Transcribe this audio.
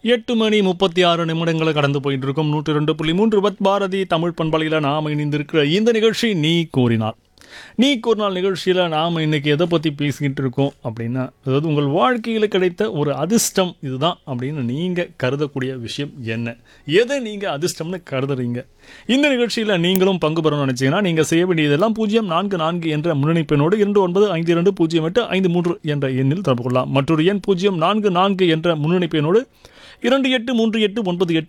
எட்டு மணி முப்பத்தி ஆறு நிமிடங்களை கடந்து போயிட்டு இருக்கோம் நூற்றி ரெண்டு புள்ளி மூன்று பத் பாரதி தமிழ் பண்பலையில் நாம் இணைந்திருக்கிற இந்த நிகழ்ச்சி நீ கூறினார் நீ கூறினால் நிகழ்ச்சியில் நாம் இன்னைக்கு எதை பற்றி பேசிக்கிட்டு இருக்கோம் அப்படின்னா அதாவது உங்கள் வாழ்க்கையில் கிடைத்த ஒரு அதிர்ஷ்டம் இதுதான் அப்படின்னு நீங்கள் கருதக்கூடிய விஷயம் என்ன எதை நீங்கள் அதிர்ஷ்டம்னு கருதுறீங்க இந்த நிகழ்ச்சியில் நீங்களும் பங்கு பெறணும்னு நினச்சிங்கன்னா நீங்கள் செய்ய வேண்டியதெல்லாம் பூஜ்ஜியம் நான்கு நான்கு என்ற முன்னணிப்பெண்ணோடு இரண்டு ஒன்பது ஐந்து இரண்டு பூஜ்ஜியம் எட்டு ஐந்து மூன்று என்ற எண்ணில் தொடர்பு கொள்ளலாம் மற்றொரு எண் பூஜ்ஜியம் நான்கு நான்கு என்ற முன்னணிப்பெண்ணோடு இரண்டு எட்டு மூன்று எட்டு ஒன்பது எட்டு